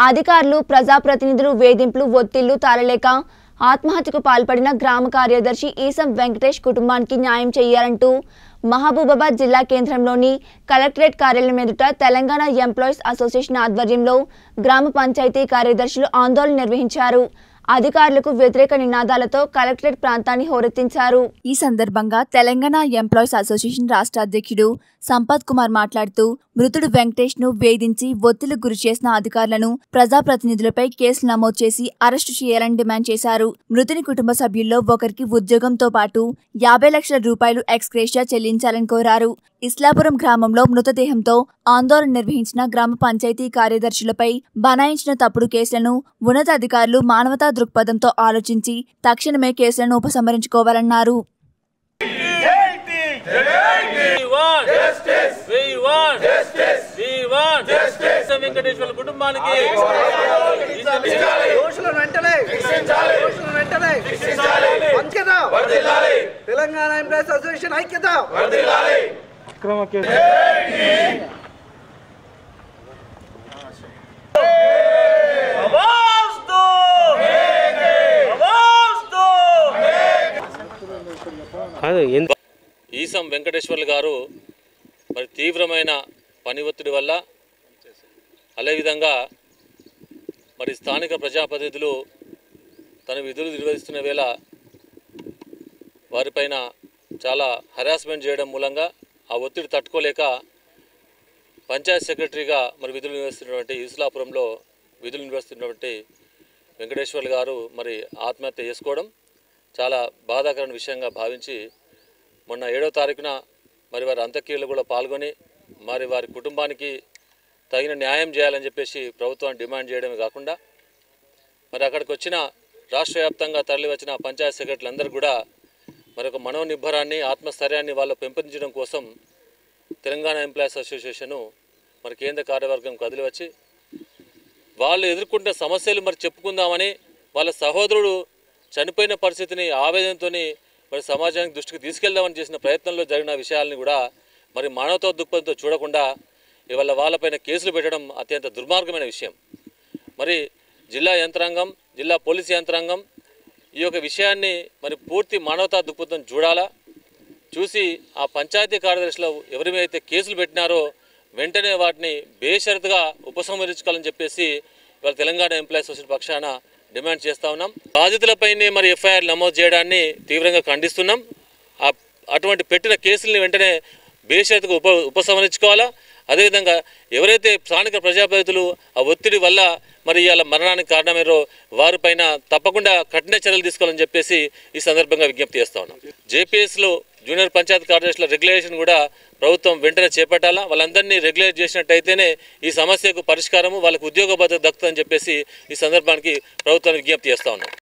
అధికారులు ప్రజాప్రతినిధులు వేధింపులు ఒత్తిళ్లు తాళలేక ఆత్మహత్యకు పాల్పడిన గ్రామ కార్యదర్శి ఈసం వెంకటేష్ కుటుంబానికి న్యాయం చేయాలంటూ మహబూబాబాద్ జిల్లా కేంద్రంలోని కలెక్టరేట్ కార్యాలయం ఎదుట తెలంగాణ ఎంప్లాయీస్ అసోసియేషన్ ఆధ్వర్యంలో గ్రామ పంచాయతీ కార్యదర్శులు ఆందోళన నిర్వహించారు అధికారులకు వ్యతిరేక నినాదాలతో కలెక్టరేట్ ప్రాంతాన్ని హోరెత్తించారు ఈ సందర్భంగా తెలంగాణ ఎంప్లాయీస్ అసోసియేషన్ రాష్ట్ర అధ్యక్షుడు సంపత్ కుమార్ మాట్లాడుతూ మృతుడు వెంకటేష్ ను వేధించి ఒత్తిళ్లకు గురి చేసిన అధికారులను ప్రజాప్రతినిధులపై కేసులు నమోదు చేసి అరెస్టు చేయాలని డిమాండ్ చేశారు మృతుని కుటుంబ సభ్యుల్లో ఒకరికి ఉద్యోగంతో పాటు యాభై లక్షల రూపాయలు ఎక్స్గ్రేషియా చెల్లించాలని కోరారు ఇస్లాపురం గ్రామంలో మృతదేహంతో ఆందోళన నిర్వహించిన గ్రామ పంచాయతీ కార్యదర్శులపై బనాయించిన తప్పుడు కేసులను ఉన్నతాధికారులు మానవతా దృక్పథంతో ఆలోచించి తక్షణమే కేసులను ఉపసంహరించుకోవాలన్నారు We want justice. We want justice. We want justice. Venkateswara కుటుంబానికి దోషులను వెంటనే దోషులను వెంటనే ఐక్యత తెలంగాణ ఎంప్లాయీస్ అసోసియేషన్ ఐక్యత आवाज दो आवाज दो ఈసం వెంకటేశ్వర్లు గారు మరి తీవ్రమైన పని ఒత్తిడి వల్ల అదేవిధంగా మరి స్థానిక ప్రజాప్రతినిధులు తన విధులు నిర్వహిస్తున్న వేళ వారిపైన చాలా హరాస్మెంట్ చేయడం మూలంగా ఆ ఒత్తిడి తట్టుకోలేక పంచాయత్ సెక్రటరీగా మరి విధులు నిర్వహిస్తున్నటువంటి ఈసులాపురంలో విధులు నిర్వహిస్తున్నటువంటి వెంకటేశ్వర్లు గారు మరి ఆత్మహత్య చేసుకోవడం చాలా బాధాకరమైన విషయంగా భావించి మొన్న ఏడో తారీఖున మరి వారి అంత్యక్రియలు కూడా పాల్గొని మరి వారి కుటుంబానికి తగిన న్యాయం చేయాలని చెప్పేసి ప్రభుత్వాన్ని డిమాండ్ చేయడమే కాకుండా మరి అక్కడికి వచ్చిన రాష్ట్ర వ్యాప్తంగా తరలి వచ్చిన పంచాయత్ సెక్రటరీలు అందరూ కూడా మరి ఒక మనోనిబ్బరాన్ని ఆత్మస్థైర్యాన్ని వాళ్ళు పెంపొందించడం కోసం తెలంగాణ ఎంప్లాయీస్ అసోసియేషను మరి కేంద్ర కార్యవర్గం కదిలి వచ్చి వాళ్ళు ఎదుర్కొంటున్న సమస్యలు మరి చెప్పుకుందామని వాళ్ళ సహోదరుడు చనిపోయిన పరిస్థితిని ఆవేదనతోని మరి సమాజానికి దృష్టికి తీసుకెళ్దామని చేసిన ప్రయత్నంలో జరిగిన విషయాలని కూడా మరి మానవతా దృక్పథంతో చూడకుండా ఇవాళ వాళ్ళపైన కేసులు పెట్టడం అత్యంత దుర్మార్గమైన విషయం మరి జిల్లా యంత్రాంగం జిల్లా పోలీస్ యంత్రాంగం ఈ యొక్క విషయాన్ని మరి పూర్తి మానవతా దృక్పథం చూడాలా చూసి ఆ పంచాయతీ కార్యదర్శులు ఎవరి మీద అయితే కేసులు పెట్టినారో వెంటనే వాటిని బేషరతుగా ఉపసంహరించుకోవాలని చెప్పేసి ఇవాళ తెలంగాణ ఎంప్లాయీస్ అసోసియేషన్ పక్షాన డిమాండ్ చేస్తా ఉన్నాం బాధితులపైనే మరి ఎఫ్ఐఆర్ నమోదు చేయడాన్ని తీవ్రంగా ఖండిస్తున్నాం ఆ- అటువంటి పెట్టిన కేసుల్ని వెంటనే బేషరతుగా ఉప ఉపసంహరించుకోవాలా అదేవిధంగా ఎవరైతే స్థానిక ప్రజాప్రతినిధులు ఆ ఒత్తిడి వల్ల మరి ఇవాళ మరణానికి కారణమయ్యారో వారిపైన తప్పకుండా కఠిన చర్యలు తీసుకోవాలని చెప్పేసి ఈ సందర్భంగా విజ్ఞప్తి చేస్తా ఉన్నాం జేపీఎస్లో జూనియర్ పంచాయత్ కార్యదర్శుల రెగ్యులేషన్ కూడా ప్రభుత్వం వెంటనే చేపట్టాలా వాళ్ళందరినీ రెగ్యులేట్ చేసినట్టయితేనే ఈ సమస్యకు పరిష్కారము వాళ్ళకి ఉద్యోగ భద్రత దక్కుతుందని చెప్పేసి ఈ సందర్భానికి ప్రభుత్వాన్ని విజ్ఞప్తి చేస్తా ఉన్నాం